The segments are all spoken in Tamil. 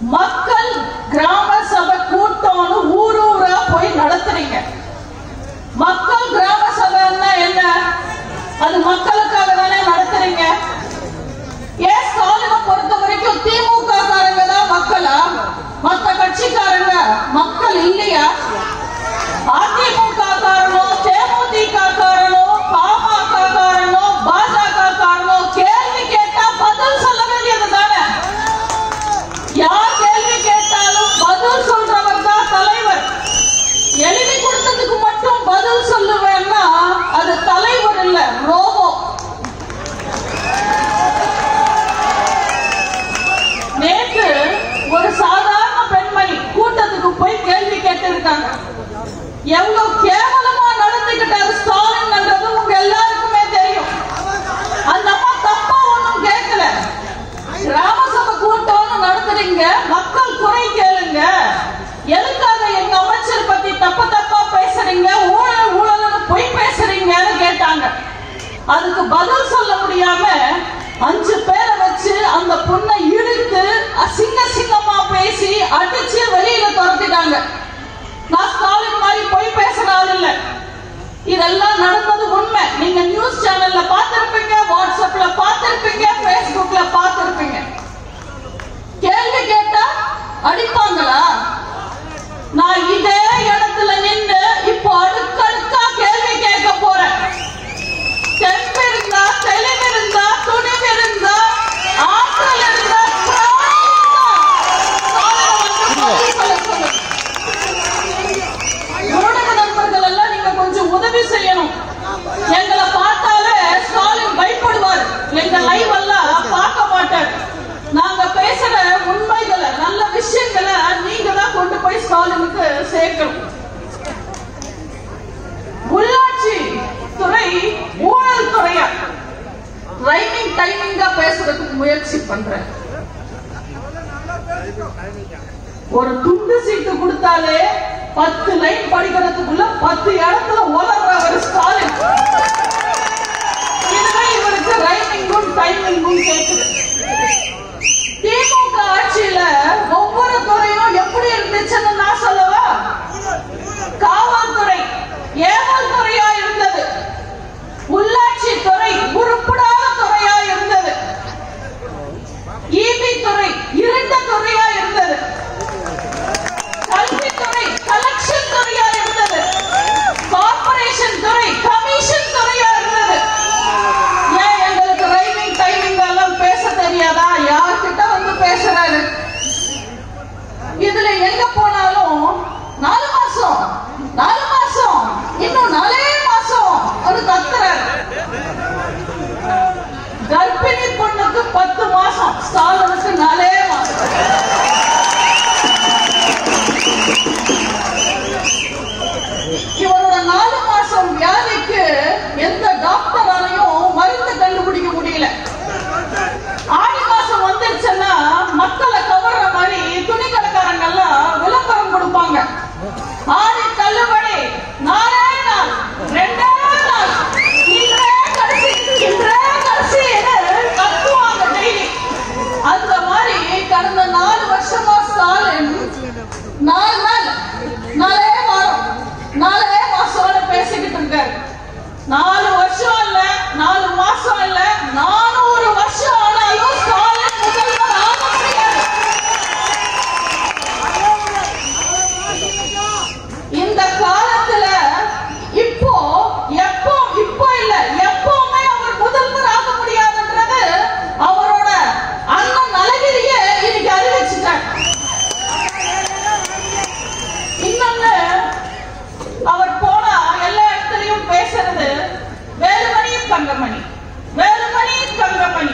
மக்கள் கிராம சபை கூட்டம்னு ஊர் ஊரா போய் நடத்துறீங்க மக்கள் கிராம சபைன்னா என்ன அது மக்களுக்காக தானே நடத்துறீங்க ஏன் ஸ்டாலினை பொறுத்த வரைக்கும் திமுக காரங்க தான் மக்களா மத்த கட்சிக்காரங்க மக்கள் இல்லையா அதிமுக காரனோ தேமுதிக காரனோ பாமக காரனோ பாஜக காரனோ கேள்வி கேட்டா பதில் சொல்ல வேண்டியது தானே யார் கேள்வி கேட்டாலும் பதில் சொல்றவர் தான் தலைவர் எழுதி கொடுத்ததுக்கு மட்டும் பதில் சொல்லுவேன்னா அது தலைவர் இல்ல ரோபோ நேற்று ஒரு சாதாரண பெண்மணி கூட்டத்துக்கு போய் கேள்வி கேட்டிருக்காங்க எவ்வளவு கேவலமா நடந்துகிட்டாரு ஸ்டாலின்ன்றது உங்க எல்லாருக்குமே தெரியும் அந்த அம்மா தப்பா ஒண்ணும் கேட்கல கிராம சபை கூட்டம்னு நடத்துறீங்க மக்கள் குறை கேளுங்க எதுக்காக எங்க அமைச்சர் பத்தி தப்பு தப்பா பேசுறீங்க ஊழல் ஊழல்னு பொய் பேசுறீங்கன்னு கேட்டாங்க அதுக்கு பதில் சொல்ல முடியாம அஞ்சு பேரை வச்சு அந்த பொண்ணை இழுத்து அசிங்க சிங்கமா பேசி அடிச்சு வெளியில துரத்திட்டாங்க நான் ஸ்டாலின் மாதிரி பொய் பேசுற ஆள் இல்ல இதெல்லாம் நடந்தது உண்மை நீங்க நியூஸ் சேனல்ல பார்த்திருப்பீங்க வாட்ஸ்அப்ல பார்த்திருப்பீங்க Facebookல பார்த்திருப்பீங்க கேள்வி கேட்டா அடிப்பாங்களா நான் இதே இடத்துல நின்னு இப்போ அடுக்கடுக்கா கேள்வி கேட்க போறேன் தெம்பு இருந்தா தெளிவு இருந்தா துணிவு இருந்தா ஆற்றல் இருந்தா திராணி இருந்தா ஸ்டாலினை வந்து பதில் சொல்ல சொல்லுங்க. ஊடக நண்பர்கள் எல்லாம் நீங்க கொஞ்சம் உதவி செய்யணும் எங்களை பார்த்தாலே ஸ்டாலின் பயப்படுவார் எங்க லைவ் எல்லாம் பார்க்க மாட்டார் நாங்க பேசுற உண்மைகளை நல்ல விஷயங்களை நீங்க தான் கொண்டு போய் ஸ்டாலினுக்கு சேர்க்கணும் உள்ளாட்சி துறை ஊழல் துறையா ரைமிங் டைமிங்கா பேசுறதுக்கு முயற்சி பண்றேன் ஒரு துண்டு சீட்டு கொடுத்தாலே பத்து லைன் படிக்கிறதுக்குள்ள பத்து இடத்துல உலர்றவர் ஸ்டாலின் இதுதான் இவருக்கு ரைமிங்கும் டைமிங்கும் கேக்குது திமுக ஆட்சியில ஒவ்வொரு துறையும் எப்படி இருந்துச்சுன்னு நான் சொல்லவா காவல்துறை ஏவல் துறையா இருந்தது உள்ளாட்சி துறை உருப்படாத துறையா இருந்தது ஈபி துறை இருண்ட துறையா இருந்தது கல்வித்துறை கலெக்ஷன் துறையா இருந்தது கார்ப்பரேஷன் துறை கமிஷன் துறையா இருந்தது ஏன் எங்களுக்கு ரைமிங் டைமிங் எல்லாம் பேச தெரியாதா யார்கிட்ட வந்து பேசுறாரு இதுல எங்க போனாலும் நாலு மாசம் நாலு மாசம் இன்னும் நாலே மாசம் ஒரு கத்துறாரு கர்ப்பிணி பொண்ணுக்கு பத்து மாசம் ஸ்டாலினுக்கு நாலே மாசம் இவரோட நாலு மாசம் வியாதிக்கு எந்த டாக்டராலையும் மருந்து கண்டுபிடிக்க முடியல ஆடி மாசம் வந்துருச்சுன்னா மக்களை கவர்ற மாதிரி துணி கடைக்காரங்க எல்லாம் விளம்பரம் கொடுப்பாங்க ஆடி தள்ளுபடி நாளே நாள் ரெண்டே நாள் இன்றே கடைசி இன்றே கடைசின்னு கத்துவாங்க டெய்லி அந்த மாதிரி கடந்த நாலு வருஷமா ஸ்டாலின் நாலு நாள் நாலே வாரம் நாலே மாசம்னு பேசிக்கிட்டு இருக்காரு நாலு வருஷம் இல்ல நாலு மாசம் இல்ல நானூறு வருஷம் ஆனாலும் ஸ்டாலின் முதல்வர் ஆக முடியாது இந்த காலத்துல இப்போ எப்போ இப்போ இல்ல எப்பவுமே அவர் முதல்வர் ஆக முடியாதுன்றது அவரோட அண்ணன் அழகிரியே இன்னைக்கு அறிவிச்சுட்டாங்க இன்னொன்னு அவர் போனா எல்லா இடத்துலயும் பேசுறது வேலுமணி தங்கமணி வேலுமணி தங்கமணி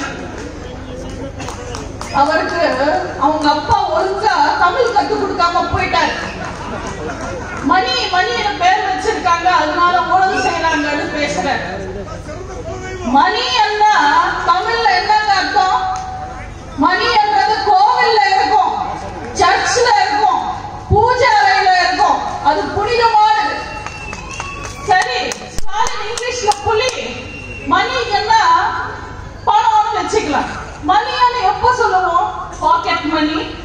அவருக்கு அவங்க அப்பா ஒழுங்கா தமிழ் கத்து கொடுக்காம போயிட்டாரு மணி மணின்னு பேர் வச்சிருக்காங்க அதனால ஊழல் செய்யறாங்கன்னு பேசுறாரு மணி என்ன தமிழ்ல என்னங்க அர்த்தம் மணி என்றது கோவில்ல இருக்கும் சர்ச்ல இருக்கும் பூஜை அறையில இருக்கும் அது புனிதமானது சரி ஸ்டாலின் இங்கிலீஷ்ல புலி மணி என்ன பணம்னு வச்சுக்கலாம் மணியான்னு எப்ப சொல்லுவோம் pocket money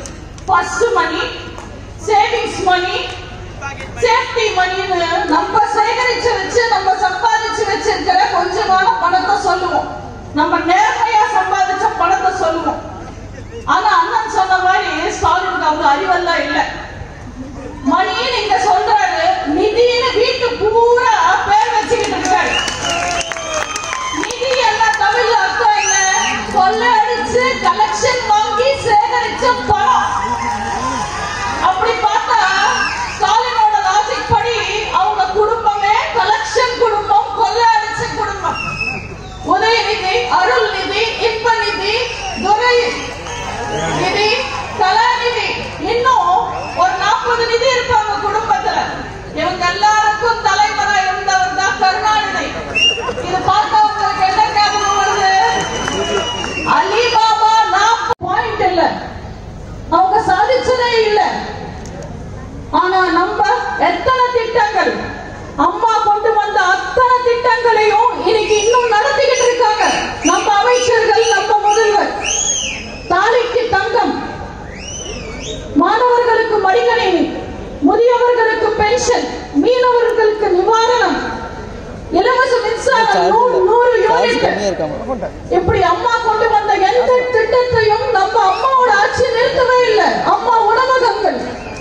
first money savings money safety மணின்னு நம்ம சேகரிச்சு வச்சு நம்ம சம்பாதிச்சு வச்சிருக்கிற கொஞ்சமான பணத்தை சொல்லுவோம் நம்ம நேர்மையா சம்பாதிச்ச பணத்தை சொல்லுவோம் ஆனா அண்ணன் சொன்ன மாதிரி ஸ்டாலினுக்கு அவ்வளவு அறிவெல்லாம் இல்ல மணி நீங்க சொல்றாரு நிதின்னு வீட்டு பூரா பேர் வச்சுக்கிட்டு இருக்காரு நிதி என்ன தமிழ்ல அர்த்தம் என்ன கொள்ளையடிச்சு கலெக்ஷன் வாங்கி சேகரிச்ச பணம் அப்படி பார்த்தா ஸ்டாலினோட லாஜிக் படி அவங்க குடும்பமே கலெக்ஷன் குடும்பம் கொள்ளையடிச்ச குடும்பம் உதயநிதி அருள்நிதி இன்பநிதி துரை நிதி கலாநிதி இன்னும் ஒரு நாற்பது நிதி இருப்பாங்க குடும்பத்துல இவங்க எல்லாருக்கும் தலைவரா இருந்தவர் தான் கருணாநிதி இது பார்த்தா உங்களுக்கு என்ன ஞாபகம் வருது அலிபாபா நாற்பது பாயிண்ட் இல்ல அவங்க சாதிச்சதே இல்ல ஆனா நம்ம எத்தனை திட்டங்கள் அம்மா கொண்டு வந்த அத்தனை திட்டங்களையும் இன்னைக்கு இன்னும் நடத்திக்கிட்டு இருக்காங்க நம்ம அமைச்சர்கள் நம்ம முதல்வர் தாலிக்கு தங்கம் மாணவர்களுக்கு மடிக்கணினி முதியவர்களுக்கு பென்ஷன் மீனவர்களுக்கு நிவாரணம் இலவச மின்சாரம் நூறு நூறு சார்ஜ் யூனிட் கம்மியா இருக்காம இப்படி அம்மா கொண்டு வந்த எந்த திட்டத்தையும் நம்ம அம்மாவோட ஆட்சி நிறுத்தவே இல்லை அம்மா உணவகங்கள்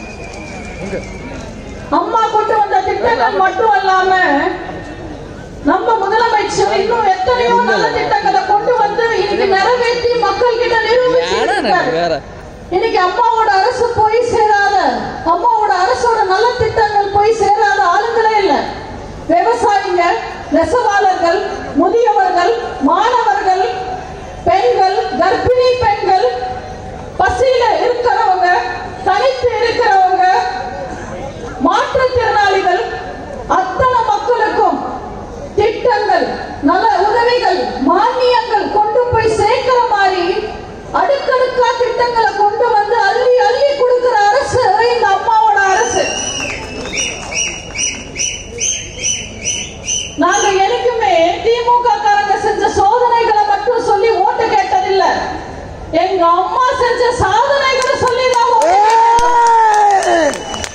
அம்மா கொண்டு வந்த திட்டங்கள் மட்டும் அல்லாம நம்ம முதலமைச்சர் இன்னும் எத்தனையோ நல்ல திட்டங்களை கொண்டு வந்து இன்னைக்கு நிறைவேற்றி மக்கள் கிட்ட நிரூபிச்சு ஏடா எனக்கு வேற இன்னைக்கு அம்மாவோட அரசு போய் சேராத அம்மாவோட அரசோட நல்ல திட்டங்கள் போய் சேராத ஆளுங்களே இல்ல விவசாயிங்க நெசவாளர்கள் முதியவர்கள் மாணவர்கள் பெண்கள் கர்ப்பிணி பெண்கள் பசியில இருக்கிறவங்க தனித்து இருக்கிறவங்க மாற்றுத்திறனாளிகள் அத்தனை மக்களுக்கும் திட்டங்கள் நல உதவிகள் மானியங்கள் கொண்டு போய் சேர்க்கிற மாதிரி அடுக்கடுக்கா திட்டங்களை கொண்டு வந்து அள்ளி அள்ளி கொடுக்கிற அரசு இந்த அம்மாவோட அரசு நாங்க எனக்குமே திமுக காரங்க செஞ்ச சோதனைகளை மட்டும் சொல்லி ஓட்டு கேட்டதில்ல எங்க அம்மா செஞ்ச சாதனைகளை சொல்லி தான் ஓட்டு கேட்டோம்.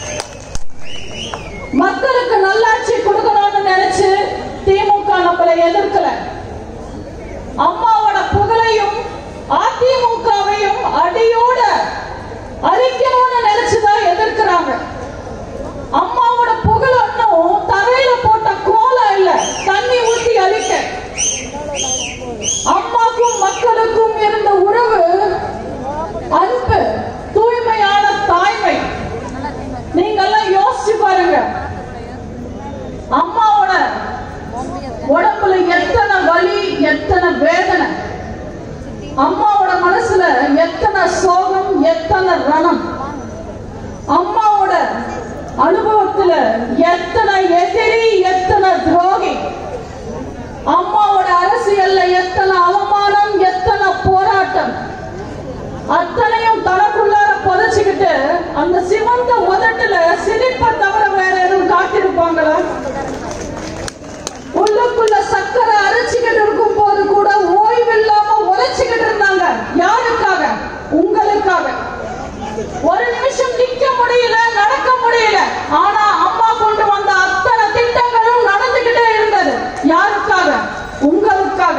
மக்களுக்கு நல்லாட்சி கொடுக்கணும்னு நினைச்சு திமுக நம்மளை எதிர்க்கல அம்மாவோட புகழையும் அதிமுகவையும் அடியோட அழிக்கணும்னு நினைச்சுதான் எதிர்க்கிறாங்க அம்மாவோட புகழ் ஒன்றும் தரையில போட்ட கோலம் இல்ல தண்ணி ஊத்தி அழிக்க அம்மாக்கும் மக்களுக்கும் இருந்த உறவு அன்பு தூய்மையான தாய்மை நீங்கெல்லாம் யோசிச்சு பாருங்க அம்மாவோட உடம்புல எத்தனை வலி எத்தனை வேதனை அம்மாவோட மனசுல எத்தனை சோகம் எத்தனை ரணம் அம்மாவோட அனுபவத்துல எத்தனை எதிரி எத்தனை துரோகி அம்மாவோட அரசியல்ல எத்தனை அவமானம் எத்தனை போராட்டம் அத்தனையும் தனக்குள்ளார புதைச்சுக்கிட்டு அந்த சிவந்த உதட்டுல சிரிப்பை தவிர வேற எதுவும் காட்டியிருப்பாங்களா உள்ளுக்குள்ள சக்கரை அரைச்சுக்கிட்டு இருக்கும் போது கூட ஓய்வில்லாம உழைச்சுக்கிட்டு இருந்தாங்க யாருக்காக உங்களுக்காக ஒரு நிமிஷம் நிக்க முடியல நடக்க முடியல ஆனா அம்மா கொண்டு வந்த அத்தனை திட்டங்களும் நடந்துகிட்டே இருந்தது யாருக்காக உங்களுக்காக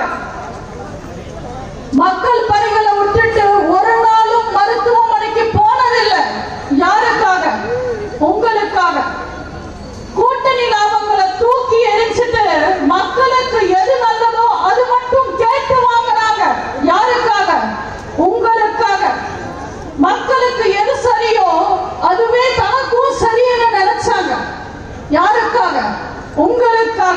மக்கள் பணிகளை விட்டுட்டு ஒரு நாளும் மருத்துவமனைக்கு போனதில்லை யாருக்காக உங்களுக்காக கூட்டணி லாபங்களை தூக்கி எரிஞ்சிட்டு மக்களுக்கு எது நல்லதோ அது மட்டும் கேட்டு வாங்கினாங்க யாருக்காக உங்களுக்காக மக்களுக்கு எது சரியோ அதுவே தனக்கும் சரியென நினைச்சாங்க யாருக்காக உங்களுக்காக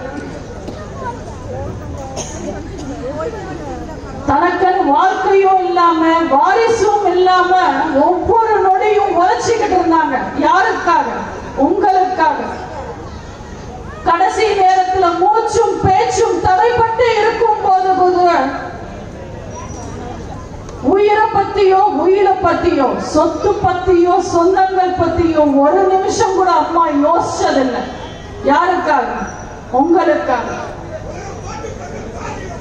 தனக்கென வாழ்க்கையும் இல்லாம வாரிசும் இல்லாம ஒவ்வொரு நொடியும் உழைச்சிக்கிட்டு இருந்தாங்க யாருக்காக உங்களுக்காக கடைசி நேரத்துல மூச்சும் பேச்சும் தடைப்பட்டு இருக்கும் போது கூட உயிரை பத்தியோ உயிரை பத்தியோ சொத்து பத்தியோ சொந்தங்கள் பத்தியோ ஒரு நிமிஷம் கூட அம்மா யோசிச்சதில்லை யாருக்காக உங்களுக்காக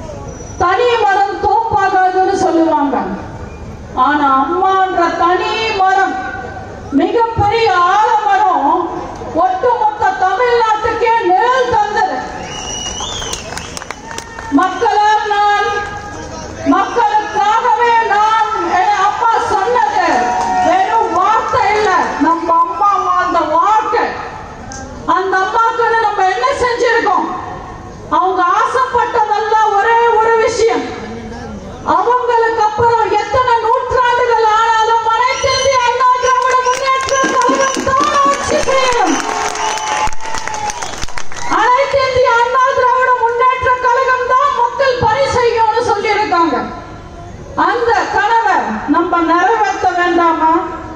தனி மரம் தோப்பாகாதுன்னு சொல்லுவாங்க ஆனா அம்மான்ற தனி மரம் மிகப்பெரிய ஆலமரம் ஒட்டுமொத்த தமிழ்நாட்டுக்கே நிழல் தந்தது மக்களால் நான் மக்களுக்காகவே நான் என் அம்மா சொன்னது வெறும் வார்த்தை இல்ல நம்ம அம்மா வாழ்ந்த வாழ்க்கை அந்த அம்மாக்கு நம்ம என்ன செஞ்சிருக்கோம் அவங்க ஆசைப்பட்டதெல்லாம் ஒரே ஒரு விஷயம் அவங்களுக்கு அப்புறம் எத்தனை நூற்றாண்டுகள் ஆனாலும் அனைத்து இந்திய அண்ணா திராவிட முன்னேற்ற கழகம் தான் ஆட்சி செய்யும் அனைத்து இந்திய அண்ணா திராவிட முன்னேற்ற கழகம் தான் மக்கள் பணி செய்யும்னு சொல்லியிருக்காங்க அந்த கனவை நம்ம நிறைவேற்ற வேண்டாமா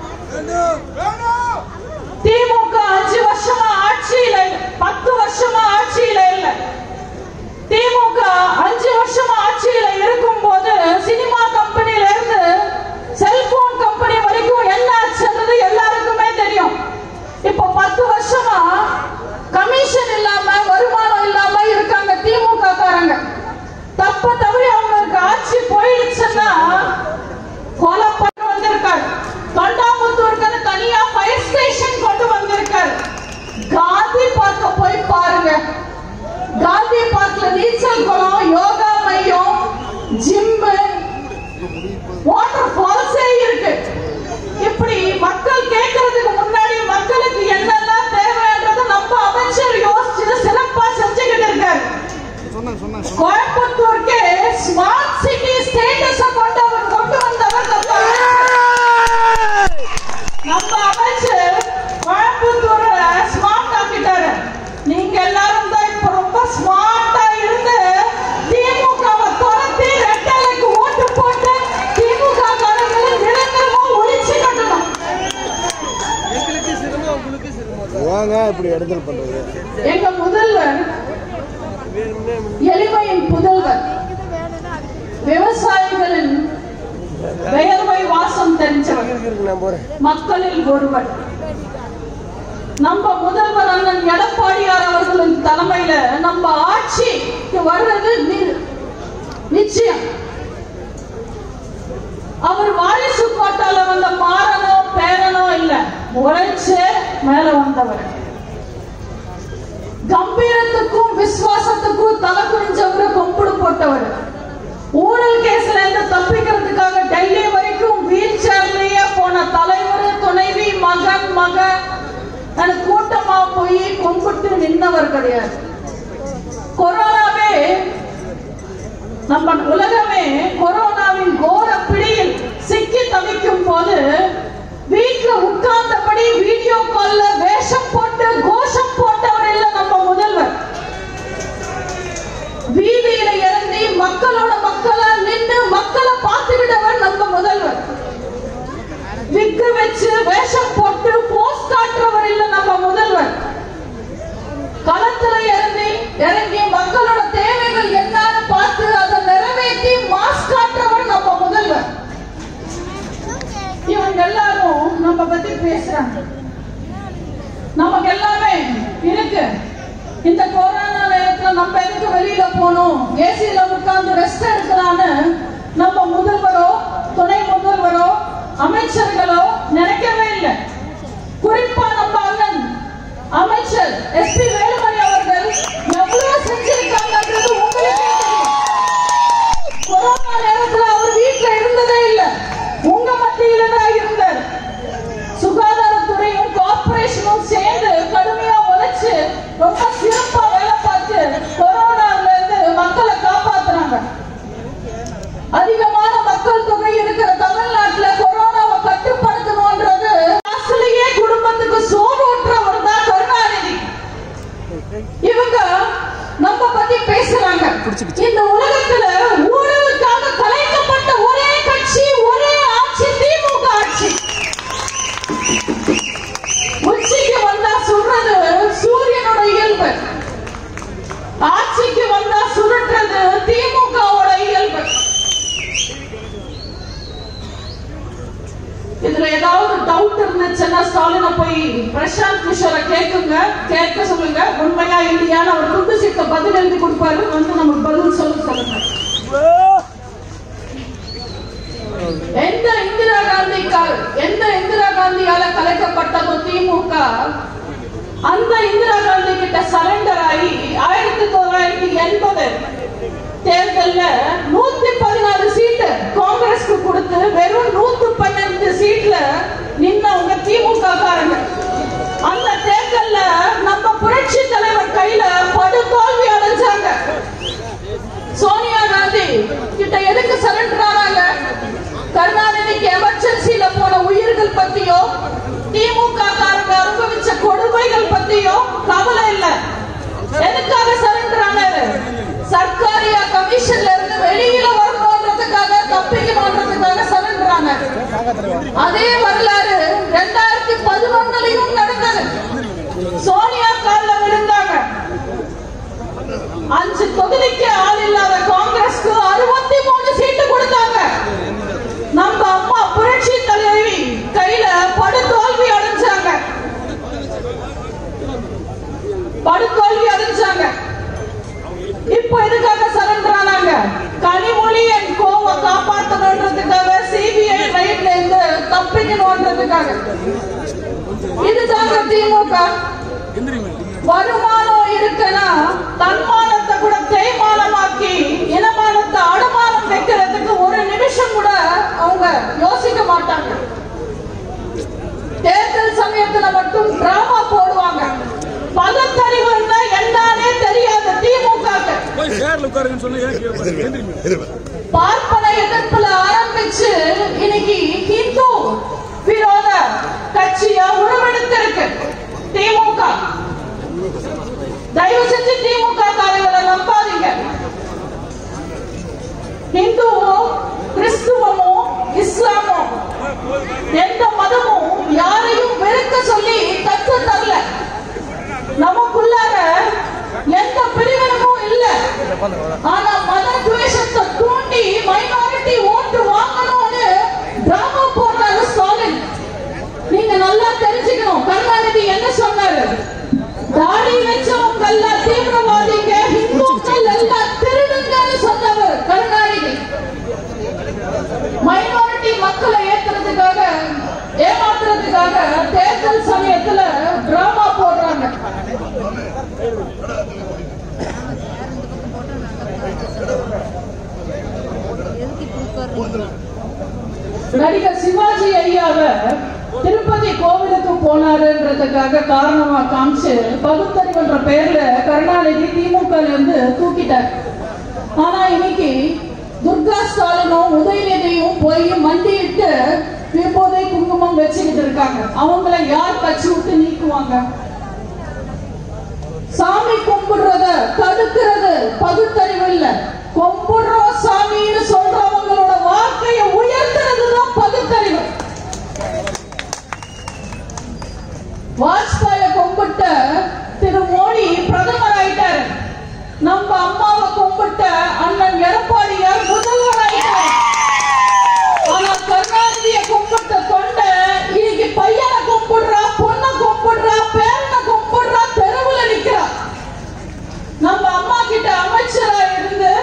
திமுக அஞ்சு வருஷமா ஆட்சியில இல்ல. பத்து வருஷமா ஆட்சியில இல்ல திமுக அஞ்சு வருஷமா ஆட்சியில இருக்கும் போது சினிமா கம்பெனில இருந்து செல்போன் கம்பெனி வரைக்கும் என்ன ஆச்சுன்றது எல்லாருக்குமே தெரியும் இப்போ பத்து வருஷமா கமிஷன் இல்லாம வருமானம் இல்லாம இருக்காங்க திமுக காரங்க தப்ப தவறி அவங்களுக்கு ஆட்சி போயிடுச்சுன்னா கொலை பண்ண வந்திருக்காரு தொண்டாமுத்தூருக்கு தனியா ஃபயர் ஸ்டேஷன் கொண்டு வந்திருக்காரு காந்தி பார்க்க போய் பாருங்க காந்தி பார்க்ல நீச்சல் குளம் யோகா மையம் ஜிம்மு வாட்டர் ஃபால்ஸே இருக்கு இப்படி மக்கள் கேட்கறதுக்கு முன்னாடி மக்களுக்கு என்னெல்லாம் தேவைன்றது நம்ம அமைச்சர் யோசிச்சு சிறப்பா செஞ்சுக்கிட்டு இருக்காரு சொன்னாங்க சொன்னாங்க கோயம்புத்தூருக்கு ஸ்மார்ட் சிட்டி ஸ்டேட்டஸ் கொண்டவர் கொண்டு வந்தவர் நம்ம அமைச்சர். நம்ம அமைச்சர் கோயம்புத்தூரை ஸ்மார்ட் ஆக்கிட்டாரு நீங்க எல்லாரும் தான் இப்ப ரொம்ப ஸ்மார்ட்டா இருந்து திமுகவை துரத்தி ரெட்டலைக்கு ஓட்டு போட்டு திமுக காரங்களை நிரந்தரமா ஒழிச்சு கட்டணும் எங்களுக்கு சிரமம் உங்களுக்கு சிரமம் வாங்க இப்படி இடத்துல பண்றது எங்க முதல்வர் எளிமையின் புதல்வர் விவசாயிகளின் பெயர்வை வாசம் தெரிஞ்சவர் இருக்கு நான் போறேன் மக்களில் ஒருவர் நம்ம முதல்வர் அண்ணன் எடப்பாடியார் அவர்களின் தலைமையில நம்ம ஆட்சிக்கு வர்றது நி- நிச்சயம் அவர் வாரிசு கோட்டால வந்த மாறனோ பேரனோ இல்ல உழைச்சே மேல வந்தவர் கம்பீரத்துக்கும் விசுவாசத்துக்கும் தலை குனிஞ்சவரு கொம்புடு போட்டவர் ஊழல் கேஸ்ல இருந்து தப்பிக்கிறதுக்காக டெல்லி வரைக்கும் வீல் சேர்லயே போன தலைவர் துணைவி மகன் மகன் தன் கூட்டமா போய் கும்பிட்டு நின்னவர் கிடையாது கொரோனாவே நம்ம உலகமே கொரோனாவின் கோர பிடியில் சிக்கி தவிக்கும் போது வீட்டுல உட்கார்ந்தபடி வீடியோ கால்ல வேஷம் போட்டு கோஷம் போட்டவர் இல்ல நம்ம முதல்வர் வீதியில இறங்கி மக்களோட மக்களா நின்று மக்களை பார்த்துக்கிட்டவர் நம்ம முதல்வர் விக்கு வச்சு வேஷம் போட்டு போஸ்ட் காட்டுறவர் இல்ல நம்ம முதல்வர் களத்துல இறங்கி இறங்கி மக்களோட தேவைகள் என்னன்னு பார்த்து அதை நிறைவேற்றி மாஸ் காட்டுறவர் நம்ம முதல்வர் இவங்க எல்லாரும் நம்ம பத்தி பேசுறாங்க நமக்கு எல்லாமே இருக்கு இந்த கொரோனா நேரத்துல நம்ம எதுக்கு வெளியில போகணும் ஏசியில உட்கார்ந்து ரெஸ்ட் எடுக்கலாம்னு நம்ம முதல்வரோ துணை முதல்வரோ அமைச்சர்களோ நினைக்கவே இல்லை குறிப்பா நம்ம அண்ணன் அமைச்சர் எஸ்பி வேலுமணி அவர்கள் எவ்வளவு செஞ்சிருக்காங்கன்றது உங்களுக்கே தெரியும் கொரோனா நேரத்துல அவர் வீட்டுல இருந்ததே இல்ல உங்க மத்தியில தான் இருந்தார் சுகாதாரத்துறையும் கார்பரேஷனும் சேர்ந்து கடுமையா உழைச்சு ரொம்ப சிறப்பா வேலை பார்த்து கொரோனால இருந்து மக்களை காப்பாத்துறாங்க அதிகமான மக்கள் தொகை இருக்கிற தமிழ்நாட்டுல கொரோனாவை கட்டுப்படுத்தணும்ன்றது அசலையே குடும்பத்துக்கு சோறு ஊட்டுறவர் தான் கருணாநிதி இவங்க நம்ம பத்தி பேசுறாங்க இந்த உலகத்துல ஊழலுக்காக கலைக்கப்பட்ட ஒரே கட்சி ஒரே ஆட்சி திமுக ஆட்சி உச்சிக்கு வந்தா சொல்றது சூரியனோட இயல்பு ஆட்சிக்கு வந்தா சுருட்டுறது திமுகவோட இயல்பு இதுல ஏதாவது டவுட் இருந்துச்சுன்னா ஸ்டாலினை போய் பிரசாந்த் கிஷோரை கேக்குங்க கேட்க சொல்லுங்க உண்மையா இல்லையான்னு அவர் துண்டு சீட்ட பதில் எழுதி கொடுப்பாரு வந்து நமக்கு பதில் சொல்ல சொல்லுங்க எந்த இந்திரா காந்தி கா- எந்த இந்திரா அதே வரலாறு ரெண்டாயிரத்தி பதினொன்னுலயும் நடந்தது சோனியா கால்ல விழுந்தாங்க அஞ்சு தொகுதிக்கு ஆள் இல்லாத காங்கிரஸ்க்கு அறுபத்தி மூணு சீட்டு கொடுத்தாங்க நம்ம அம்மா புரட்சி தலைவி கையில படுதோல்வி அடைஞ்சாங்க படுதோல்வி அடைஞ்சாங்க இப்போ எதுக்காக சரண்டர் ஆனாங்க கனிமொழி என் கோவை காப்பாற்றணுன்றதுக்காக சிபிஐ ரைட்ல இருந்து தப்பிக்கணுன்றதுக்காக இதுதாங்க திமுக வருமானம் இருக்குன்னா தன்மானத்தை கூட தேய்மானமாக்கி இனமானத்தை அடமானம் வைக்கிறதுக்கு ஒரு நிமிஷம் கூட அவங்க யோசிக்க மாட்டாங்க தேர்தல் சமயத்துல மட்டும் டிராமா போடுவாங்க பகுத்தறிவுன்னா என்னன்னே தெரியாது திமுக போய் சேர்ல உட்காருங்கன்னு சொன்னா ஏன் கீழே போறீங்க? எந்திரிங்க. பார்ப்பன எதிர்ப்புல ஆரம்பிச்சு இன்னைக்கு ஹிந்து விரோத கட்சியா உருவெடுத்திருக்கு திமுக தயவு செஞ்சு திமுக காரங்களை நம்பாதீங்க ஹிந்துவோ கிறிஸ்துவமோ இஸ்லாமோ எந்த மதமும் யாரையும் வெறுக்க சொல்லி கத்து தரல நமக்குள்ளார எந்த பிரிவினமும் இல்ல ஆனா மத துவேஷத்தை தூண்டி மைனாரிட்டி ஓட்டு வாங்கணும்னு டிராமா போடுறாரு ஸ்டாலின் நீங்க நல்லா தெரிஞ்சுக்கணும் கருணாநிதி என்ன சொன்னாரு தாடி வச்சவங்க எல்லாம் தீவிரவாதிங்க இந்துக்கள் எல்லாம் திருடுங்கன்னு சொன்னவர் கருணாநிதி மைனாரிட்டி மக்களை ஏத்துறதுக்காக ஏமாத்துறதுக்காக தேர்தல் சமயத்துல டிராமா போடுறாங்க நடிகர் சிவாஜி ஐயாவை திருப்பதி கோவிலுக்கு போனாருன்றதுக்காக காரணமா காமிச்சு பகுத்தறிவுன்ற பெயர்ல கருணாநிதி திமுக ல இருந்து தூக்கிட்டார் ஆனா இன்னைக்கு துர்கா ஸ்டாலினும் உதயநிதியும் போய் மண்டியிட்டு விபூதை குங்குமம் வச்சுக்கிட்டு இருக்காங்க அவங்கள யார் கட்சி விட்டு நீக்குவாங்க சாமி கும்பிடுறத தடுக்கிறது பகுத்தறிவு இல்ல கும்பிடுறோம் சாமின்னு சொல்றவங்களோட வாழ்க்கையை உயர்த்துறது தான் பகுத்தறிவு வாஜ்பாய கும்பிட்ட திரு மோடி பிரதமர் ஆயிட்டாரு நம்ம அம்மாவை கும்பிட்ட அண்ணன் எடப்பாடியார் முதல்வர் ஆயிட்டாரு ஆனா கருணாநிதிய கும்பிட்ட தொண்டை இன்னைக்கு பையனை கும்பிடுறா பொண்ணை கும்பிடுறா பேரனை கும்பிடுறா தெருவுல நிக்கிறா நம்ம அம்மா கிட்ட அமைச்சரா இருந்து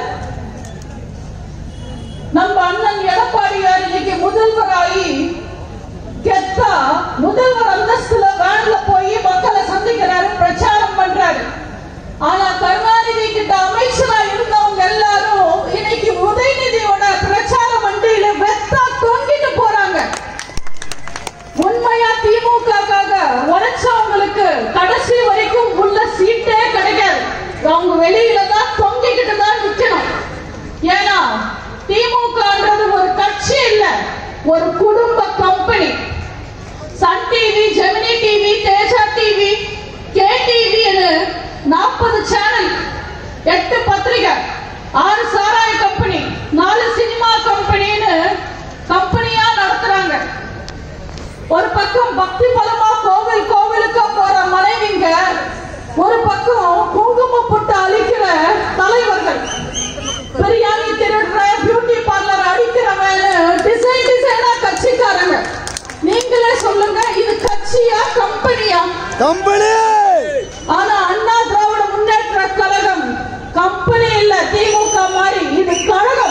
நம்ம அண்ணன் எடப்பாடியார் இன்னைக்கு முதல்வராகி கெத்தா முதல்வர் அந்தஸ்துல வேன்ல போய் மக்களை சந்திக்கிறாரு பிரச்சாரம் பண்றாரு ஆனா கருணாநிதி கிட்ட அமைச்சரா இருந்தவங்க எல்லாரும் இன்னைக்கு உதயநிதியோட பிரச்சார வண்டியில வெத்தா தொங்கிட்டு போறாங்க உண்மையா திமுகக்காக உழைச்சவங்களுக்கு கடைசி வரைக்கும் உள்ள சீட்டே கிடைக்காது அவங்க வெளியில தான் தொங்கிக்கிட்டு தான் நிக்கணும் ஏன்னா திமுகன்றது ஒரு கட்சி இல்ல ஒரு குடும்ப company Sun TV Gemini TV Teja TV K TV நாற்பது சேனல் எட்டு பத்திரிகை ஆறு சாராய கம்பெனி நாலு சினிமா கம்பெனின்னு கம்பெனியா நடத்துறாங்க ஒரு பக்கம் பக்தி பலமா கோவில் கோவிலுக்கா போற மனைவிங்க ஒரு பக்கம் குங்கும புட்டு அழிக்கிற தலைவர்கள் பிரியாணி திருடுற பியூட்டி பார்லர் அடிக்கிறவன் டிசைன் டிசைனா கட்சிக்காரங்க நீங்களே சொல்லுங்க இது கட்சியா கம்பெனியா கம்பெனி ஆனா அண்ணா திராவிட முன்னேற்ற கழகம் கம்பெனி இல்ல திமுக மாதிரி இது கழகம்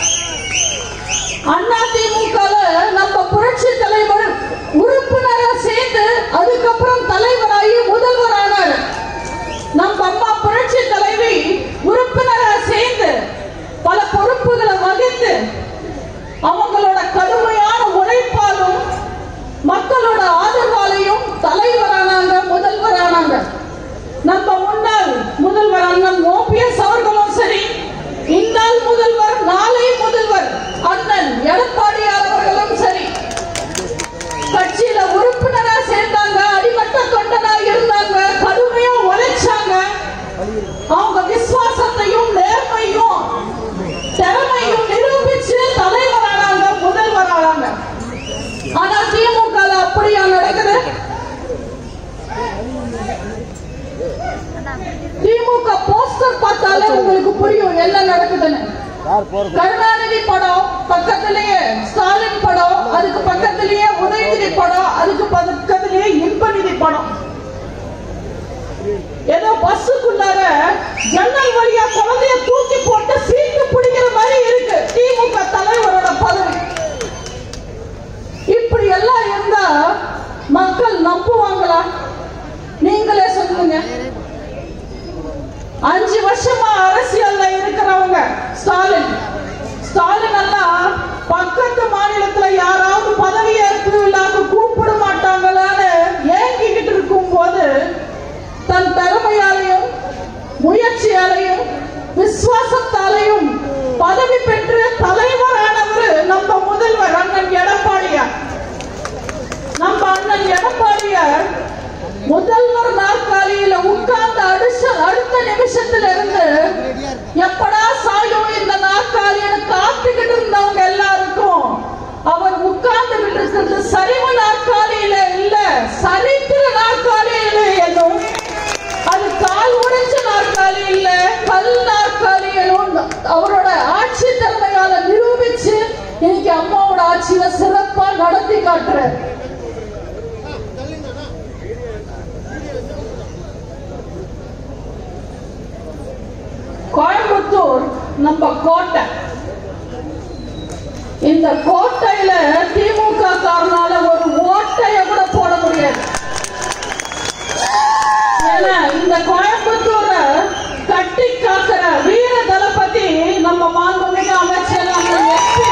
அண்ணா திமுக நம்ம புரட்சி தலைவர் உறுப்பினரா சேர்ந்து அதுக்கப்புறம் தலைவராகி முதல்வர் ஆனார் நம்ம அம்மா புரட்சி தலைவி உறுப்பினரா சேர்ந்து பல பொறுப்புகளை வகித்து அவங்களோட கடுமையான உழைப்பாலும் மக்களோட ஆதரவாலையும் தலைவரானாங்க முதல்வரானாங்க நம்ம முன்னாள் முதல்வர் அண்ணன் ஓபிஎஸ் அவர்களும் சரி இந்நாள் முதல்வர் நாளை முதல்வர் அண்ணன் எடப்பாடியார் அவர்களும் சரி கட்சியில உறுப்பினரா சேர்ந்தாங்க அடிமட்ட தொண்டனா இருந்தாங்க கடுமையா உழைச்சாங்க அவங்க விசுவாசத்தையும் நேர்மையும் திறமையும் நிரூபிச்சு தலைவரானாங்க முதல்வரானாங்க யார் போறது கருணாநிதி படம் பக்கத்திலேயே ஸ்டாலின் படம் அதுக்கு பக்கத்திலேயே உதயநிதி படம் அதுக்கு பக்கத்திலேயே இன்பநிதி படம் ஏதோ பஸ்ஸுக்குள்ளார ஜன்னல் வழியா குழந்தைய தூக்கி போட்டு சீட்டு பிடிக்கிற மாதிரி இருக்கு திமுக தலைவரோட பதவி இப்படி எல்லாம் இருந்தா மக்கள் நம்புவாங்களா நீங்களே சொல்லுங்க அஞ்சு வருஷமா அரசியல்ல இருக்கிறவங்க ஸ்டாலின் ஸ்டாலின் எல்லாம் பக்கத்து மாநிலத்துல யாராவது பதவியேற்பு விழாக்கு கூப்பிட மாட்டாங்களான்னு ஏங்கிக்கிட்டு இருக்கும் போது தன் திறமையாலையும் முயற்சியாலையும் விசுவாசத்தாலையும் பதவி பெற்று தலைவரானவர் நம்ம முதல்வர் அண்ணன் எடப்பாடியார் நம்ம அண்ணன் எடப்பாடியார் முதல்வர் நாற்காலியில உட்கார்ந்து அடுத்த அடுத்த நிமிஷத்துல இருந்து எப்படா சாயும் இந்த நாற்காலின்னு காத்துக்கிட்டு இருந்தவங்க எல்லாருக்கும் அவர் உட்கார்ந்து இருக்கிறது சரிவு நாற்காலியில இல்ல சரித்திர நாற்காலியில என்னும் அது கால் உடைஞ்ச நாற்காலி இல்ல கல் நாற்காலியிலும் அவரோட ஆட்சி திறமையால நிரூபிச்சு இன்னைக்கு அம்மாவோட ஆட்சியில சிறப்பா நடத்தி காட்டுறாரு கோயம்புத்தூர் நம்ம கோட்டை இந்த கோட்டையில திமுக காரனால ஒரு ஓட்டைய கூட போட முடியாது ஏன்னா இந்த கோயம்புத்தூரை கட்டி காக்கிற வீர தளபதி நம்ம மாண்புமிகு அமைச்சர் அண்ணன் எஸ்பி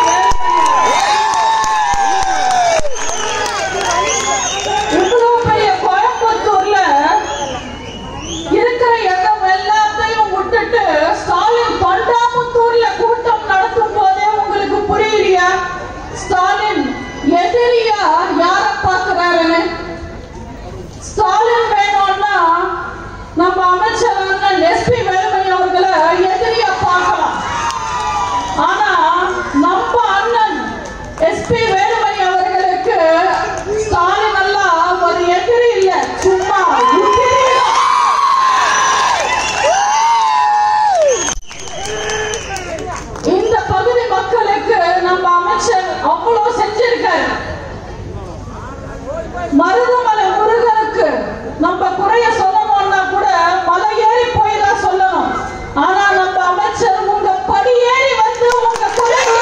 இவ்வளவு பெரிய கோயம்புத்தூர்ல இருக்கிற இடம் எல்லாத்தையும் விட்டுட்டு ஸ்டாலின் தொண்டாமுத்தூர்ல கூட்டம் நடத்தும் போதே உங்களுக்கு புரியலையா ஸ்டாலின் எதிரியா யார பாக்குறாருன்னு ஸ்டாலின் வேணும்னா நம்ம அமைச்சர் அண்ணன் எஸ்பி வேலுமணி அவர்களை எதிரியா பார்க்கலாம் ஆனா நம்ம அண்ணன் எஸ்பி வேலுமணி அவர்களுக்கு ஸ்டாலின் எல்லாம் ஒரு எதிரி இல்ல சும்மா எதிரி தான். இந்த பகுதி மக்களுக்கு நம்ம அமைச்சர் அவ்வளவு செஞ்சிருக்காரு மருதமலை முருகனுக்கு நம்ம குறைய சொல்லணும்னா கூட மலை ஏறி போய் தான் சொல்லணும் ஆனா நம்ம அமைச்சர் உங்க படி ஏறி வந்து உங்க குறைய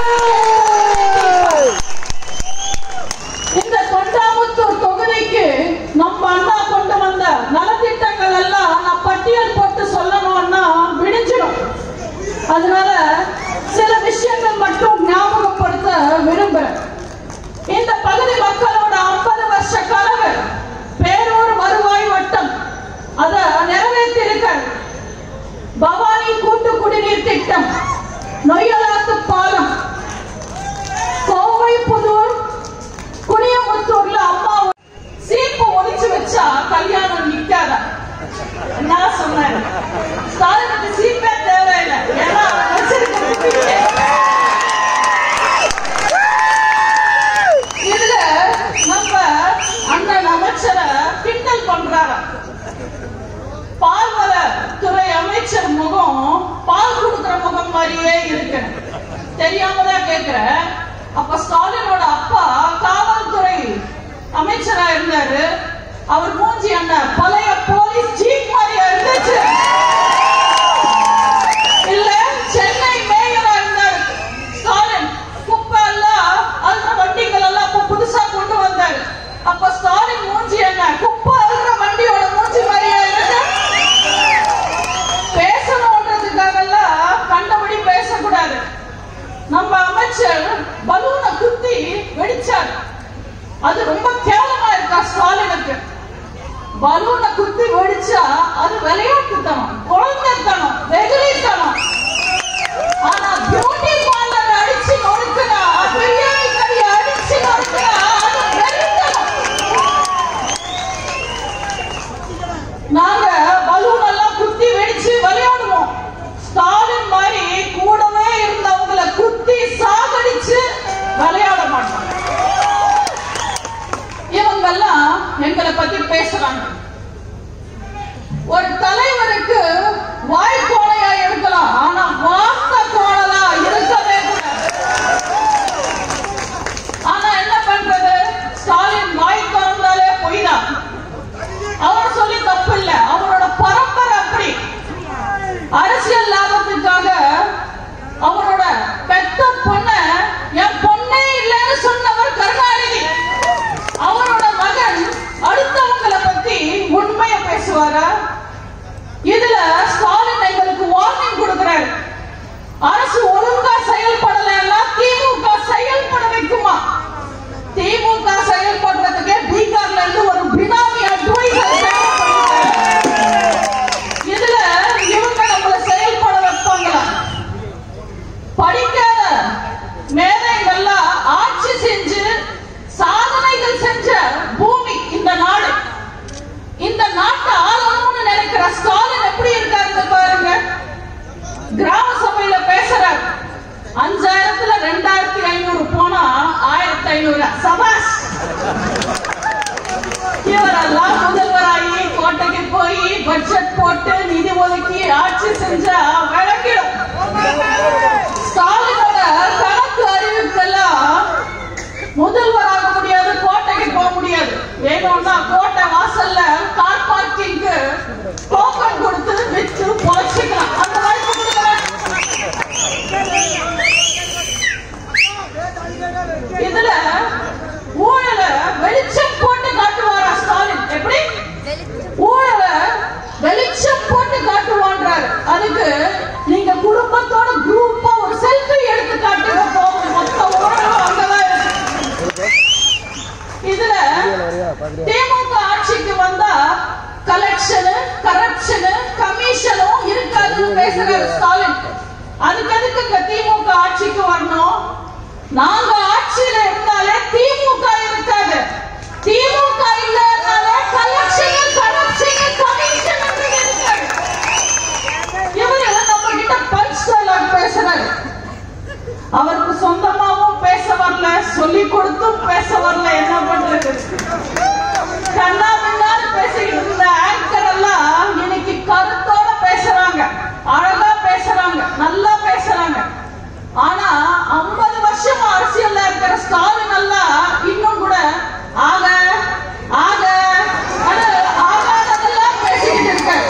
இந்த தொண்டாமுத்தூர் தொகுதிக்கு நம்ம அண்ணா கொண்டு வந்த நலத்திட்டங்கள் எல்லாம் நான் பட்டியல் போட்டு சொல்லணும்னா விடிஞ்சிடும் அதனால சில விஷயங்கள் மட்டும் ஞாபகப்படுத்த விரும்புறேன் இந்த பகுதி மக்களோட 50 வருஷ கனவு பேரூர் வருவாய் வட்டம் அத நிறைவேற்றிருக்க பவானி கூட்டு குடிநீர் திட்டம் நொய்யலாத்து பாலம் கோவை புதூர் குனியமுத்தூர்ல அம்மா சீப்பு ஒளிச்சு வச்சா கல்யாணம் நிக்காத என்ன சொன்னாரு ஸ்டாலினுக்கு சீப்பே தேவையில்லை ஏன்னா வச்சிருக்க இதுல நம்ம அண்ணன் அமைச்சரை கிண்டல் பண்றாரு பால்வள துறை அமைச்சர் முகம் பால் கொடுக்கிற முகம் மாதிரியே இருக்கு தெரியாம தான் கேக்குறேன் அப்ப ஸ்டாலினோட அப்பா காவல்துறை அமைச்சரா இருந்தாரு அவர் மூஞ்சி என்ன பழைய போலீஸ் ஜீப் மாதிரியா இருந்துச்சு இல்ல சென்னை மேயரா இருந்தாரு ஸ்டாலின் குப்பை எல்லாம் அல்ற வண்டிகள் எல்லாம் அப்ப புதுசா கொண்டு வந்தாரு அப்ப ஸ்டாலின் மூஞ்சி என்ன குப்பை அல்ற வண்டியோட மூஞ்சி மாதிரியா இருக்கு பேசணுன்றதுக்காகலாம் கண்டபடி பேசக்கூடாது நம்ம அமைச்சர் பலூனை குத்தி வெடிச்சார் அது ரொம்ப கேவலமா இருக்கா ஸ்டாலினுக்கு பலூனை குத்தி வெடிச்சா அது விளையாட்டுத்தனம் குழந்தைத்தனம் வெகுளித்தனம் ஆனா பியூட்டி பார்லர் அடிச்சு நொறுக்குனா பிரியாணி கடையை அடிச்சு நொறுக்குனா அது வெறித்தனம் நாங்க பலூன் எல்லாம் குத்தி வெடிச்சு விளையாடுவோம் ஸ்டாலின் மாதிரி கூடவே இருந்தவங்களை குத்தி சாகடிச்சு விளையாட மாட்டோம் இவங்கெல்லாம் எங்களை பத்தி பேசுறாங்க ஒரு தலைவருக்கு சபாஷ் இவரெல்லாம் முதல்வராகி கோட்டைக்கு போய் பட்ஜெட் போட்டு நிதி ஒதுக்கி ஆட்சி செஞ்சா விளக்கிடும் ஸ்டாலினோட கணக்கு அறிவிப்பெல்லாம் முதல்வராக முடியாது கோட்டைக்கு போக முடியாது வேணும்னா கோட்டை வாசல்ல கார் பார்க்கிங்க்கு டோக்கன் கொடுத்து வித்து பொழைச்சிக்கலாம் அந்த வாய்ப்பு கொடுக்குறேன் இதுல ஊழல வெளிச்சம் போட்டு காட்டுவாரா ஸ்டாலின் எப்படி ஊழல வெளிச்சம் போட்டு காட்டுவான்றாரு அதுக்கு நீங்க குடும்பத்தோட குரூப்பா ஒரு செல்ஃபி எடுத்து காட்டுங்க போதும் மொத்த ஊழலும் அங்கதான் இருக்கு இதுல திமுக ஆட்சிக்கு வந்தா கலெக்ஷனு கரப்ஷனு கமிஷனும் இருக்காதுன்னு பேசுறாரு ஸ்டாலின் அதுக்கு எதுக்கு இந்த திமுக ஆட்சிக்கு வரணும் நாங்க ஆட்சியில இருந்தாலே திமுக இருக்காது திமுக இல்லைன்னாலே கலெக்ஷன் கரப்ஷன் கமிஷன் இருக்காது இவரு நம்ம கிட்ட பஞ்ச் டயலாக் பேசுறாரு அவருக்கு சொந்தமாவும் பேச வரல சொல்லி கொடுத்தும் பேச வரல என்ன பண்றது கண்ணா பின்னாடி பேசிக்கிட்டு இருந்த ஆங்கர் எல்லாம் இன்னைக்கு கருத்தோட பேசுறாங்க அழகா பேசுறாங்க நல்லா பேசுறாங்க ஆனா 50 வருஷமா அரசியல்ல இருக்கிற ஸ்டாலின் எல்லாம் இன்னும் கூட ஆக ஆக அட, ஆகாததெல்லாம் பேசிக்கிட்டு இருக்காரு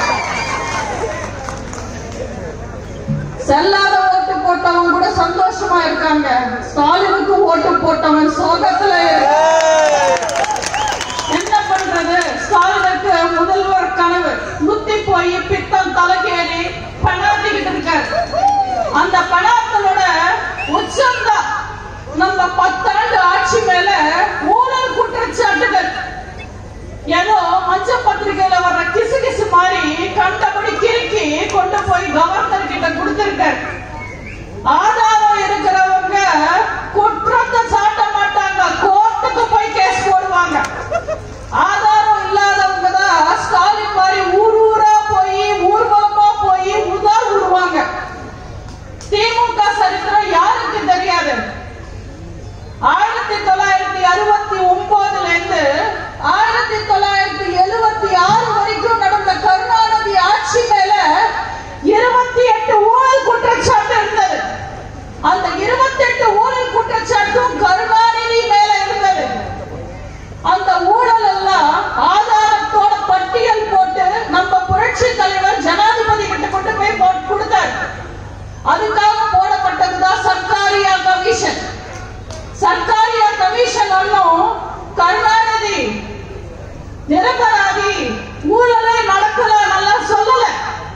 செல்லாத ஓட்டு போட்டவன் கூட சந்தோஷமா இருக்காங்க ஸ்டாலினுக்கு ஓட்டு போட்டவன் சோகத்துல இருக்கான். என்ன பண்றது ஸ்டாலினுக்கு முதல்வர் கனவு முத்தி போய் பித்தம் தலைக்கேறி பணாத்திக்கிட்டு இருக்காரு அந்த பணாத்தலோட உச்சம்தான் நம்ம பத்தாண்டு ஆட்சி மேல ஊழல் குற்றச்சாட்டுகள் ஏதோ மஞ்ச பத்திரிகையில வர்ற கிசு கிசு மாதிரி கண்டபடி கிறுக்கி கொண்டு போய் கவர்னர் கிட்ட கொடுத்திருக்காரு ஆதாரம் இருக்கிறவங்க குற்றத்தை சாட்ட மாட்டாங்க கோர்ட்டுக்கு போய் கேஸ் போடுவாங்க ஆதாரம் இல்லாதவங்க தான் ஸ்டாலின் மாதிரி ஊர் ஊரா போய் ஊர்வலமா போய் உதார் விடுவாங்க திமுக சரித்திரம் யாருக்கு தெரியாது ஆயிரத்தி தொள்ளாயிரத்தி அறுபத்தி ஒன்பதுல இருந்து ஆயிரத்தி தொள்ளாயிரத்தி எழுபத்தி ஆறு வரைக்கும் நடந்த கருணாநிதி ஆட்சி மேல இருபத்தி எட்டு ஊழல் குற்றச்சாட்டு இருந்தது அந்த இருபத்தி எட்டு ஊழல் குற்றச்சாட்டும் கருணாநிதி மேல இருந்தது அந்த ஊழல் எல்லாம் ஆதாரத்தோட பட்டியல் போட்டு நம்ம புரட்சி தலைவர் ஜனாதிபதி கிட்ட கொண்டு போய் போட்டு கொடுத்தார் அதுக்காக போடப்பட்டதுதான் சர்க்காரியா கமிஷன் சர்க்காரியா கமிஷன் ஒன்னும் கருணாநிதி நிரபராதி ஊழலே நடக்கல நல்லா சொல்லல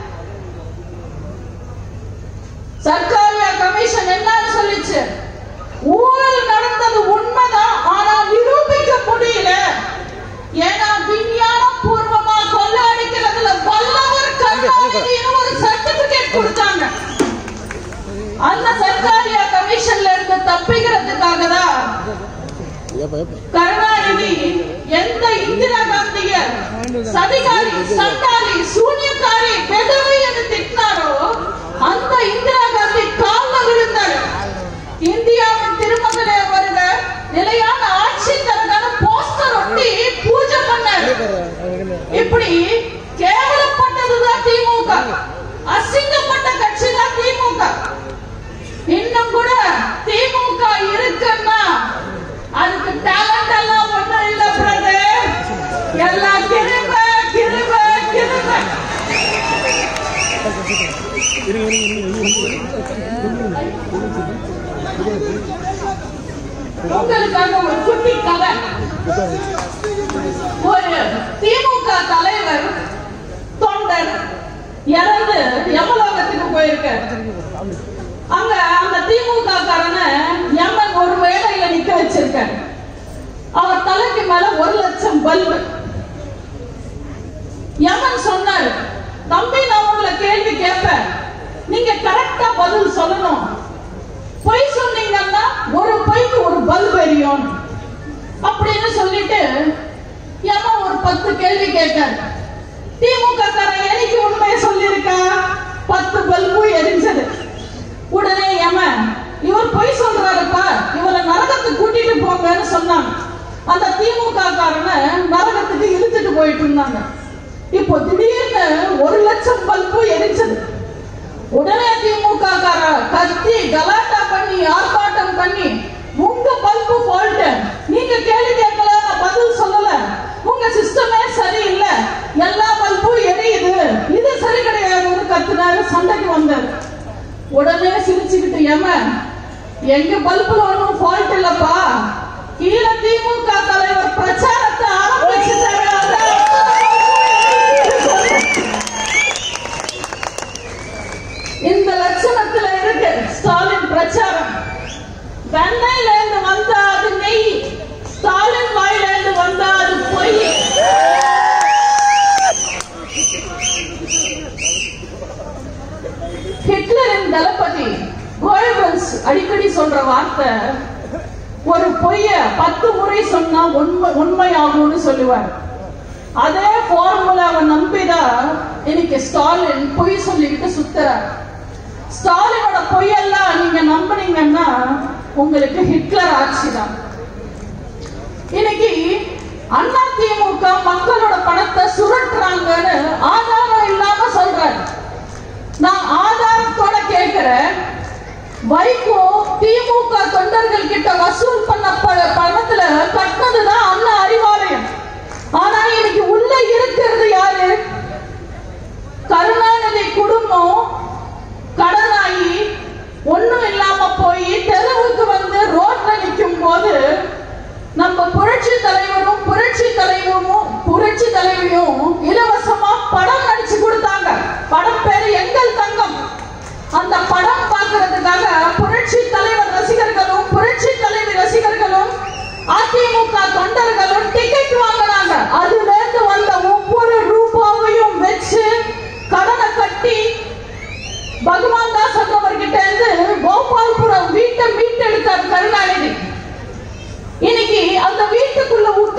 சர்க்காரியா கமிஷன் என்னன்னு சொல்லிச்சு ஊழல் நடந்தது உண்மைதான் ஆனா நிரூபிக்க முடியல ஏன்னா விஞ்ஞான பூர்வமா கொள்ளையடிக்கிறதுல வல்லவர் கருணாநிதினு ஒரு சர்டிபிகேட் கொடுத்தாங்க அந்த சர்க்காரியா கமிஷன்ல இருந்து தப்பிக்கிறதுக்காக தான் கருணாநிதி எந்த இந்திரா காந்திய சதிகாரி சண்டாளி சூன்யக்காரி பெதவி என்று திட்டினாரோ அந்த இந்திரா காந்தி கால்ல விழுந்தார் இந்தியாவின் திருமகளே வருக நிலையான ஆட்சி தரதான போஸ்டர் ஒட்டி பூஜை பண்ணாரு இப்படி கேவலப்பட்டதுதான் திமுக அசிங்கப்பட்ட கட்சி தான் திமுக இன்னும் கூட திமுக இருக்குன்னா அதுக்கு டேலண்ட் எல்லாம் ஒண்ணும் இல்ல பிரதர் எல்லாம் கிருப கிருப கிருப உங்களுக்காக ஒரு குட்டி கதை ஒரு திமுக தலைவர் தொண்டர் இறந்து யமலோகத்துக்கு போயிருக்காரு அங்க அந்த திமுக காரன யமன் ஒரு வேலையில நிக்க வச்சிருக்காரு அவர் தலைக்கு மேல ஒரு லட்சம் பல்பு யமன் சொன்னாரு தம்பி நான் உங்களை கேள்வி கேட்பேன் நீங்க கரெக்டா பதில் சொல்லணும் பொய் சொன்னீங்கன்னா ஒரு பொய்க்கு ஒரு பல்பு எரியும் அப்படின்னு சொல்லிட்டு யமன் ஒரு பத்து கேள்வி கேட்டார் திமுக காரன் எனக்கு உண்மையை சொல்லியிருக்கா பத்து பல்பு எரிஞ்சது உடனே யமன் இவர் பொய் சொல்றாருப்பா இவரை நரகத்துக்கு கூட்டிட்டு போங்க கொடுங்கன்னு சொன்னாங்க அந்த திமுக காரனை நரகத்துக்கு இழுத்துட்டு போயிட்டு இருந்தாங்க இப்போ திடீர்னு ஒரு லட்சம் பல்பு எரிச்சது உடனே திமுக கார கத்தி கலாட்டா பண்ணி ஆர்ப்பாட்டம் பண்ணி உங்க பல்பு ஃபால்ட் நீங்க கேள்வி கேட்கல நான் பதில் சொல்லல உங்க சிஸ்டமே சரியில்லை எல்லா பல்பும் எரியுது இது சரி கிடையாதுன்னு கத்துனாரு சண்டைக்கு வந்தாரு உடனே சிரிச்சுக்கிட்டு ஏம எங்க பல்புல ஒன்றும் ஃபால்ட் இல்லப்பா கீழே திமுக தலைவர் பிரச்சாரத்தை ஆரம்பிச்சுட்டாங்க இந்த லட்சணத்துல இருக்கு ஸ்டாலின் பிரச்சாரம் வெண்ணையில இருந்து வந்தா அது நெய் ஸ்டாலின் வாயில இருந்து வந்தா அது பொய் ஹிட்லரின் தளபதி கோயபல்ஸ் அடிக்கடி சொல்ற வார்த்தை ஒரு பொய்ய பத்து முறை சொன்னா உண்மை உண்மையாகும்னு சொல்லுவார் அதே ஃபார்முலாவை நம்பிதான் இன்னைக்கு ஸ்டாலின் பொய் சொல்லிக்கிட்டு சுத்துறார் ஸ்டாலினோட பொய்யெல்லாம் நீங்க நம்புனீங்கன்னா உங்களுக்கு ஹிட்லர் ஆட்சி தான் இன்னைக்கு அண்ணா திமுக மக்களோட பணத்தை சுரட்டுறாங்கன்னு ஆதாரம் இல்லாம சொல்றாரு நான் ஆதாரத்தோட கேட்கிறேன் வைகோ திமுக தொண்டர்கள் கிட்ட வசூல் பண்ண ப- பணத்துல கட்டினதுதான் அண்ணா அறிவாலயம் ஆனா இன்னைக்கு உள்ள இருக்கிறது யாரு கருணாநிதி குடும்பம் கடனாகி ஒண்ணும் இல்லாம போய் தெருவுக்கு வந்து ரோட்ல நிற்கும் போது நம்ம புரட்சி தலைவரும் புரட்சி தலைவரும் புரட்சி தலைவியும் இலவசமா படம் நடிச்சு கொடுத்தாங்க படம் பேரு எங்கள் தங்கம் அந்த படம் பார்க்கறதுக்காக புரட்சி தலைவர் ரசிகர்களும் புரட்சி தலைவி ரசிகர்களும் அதிமுக தொண்டர்களும் டிக்கெட் வாங்கினாங்க அதுல இருந்து வந்த ஒவ்வொரு ரூபாவையும் வச்சு கடனை கட்டி பகவான் தாஸ் என்றவர்கிட்ட இருந்து கோபால்புரம் வீட்டை மீட்டெடுத்தார் கருணாநிதி இன்னைக்கு அந்த வீட்டுக்குள்ள விட்டு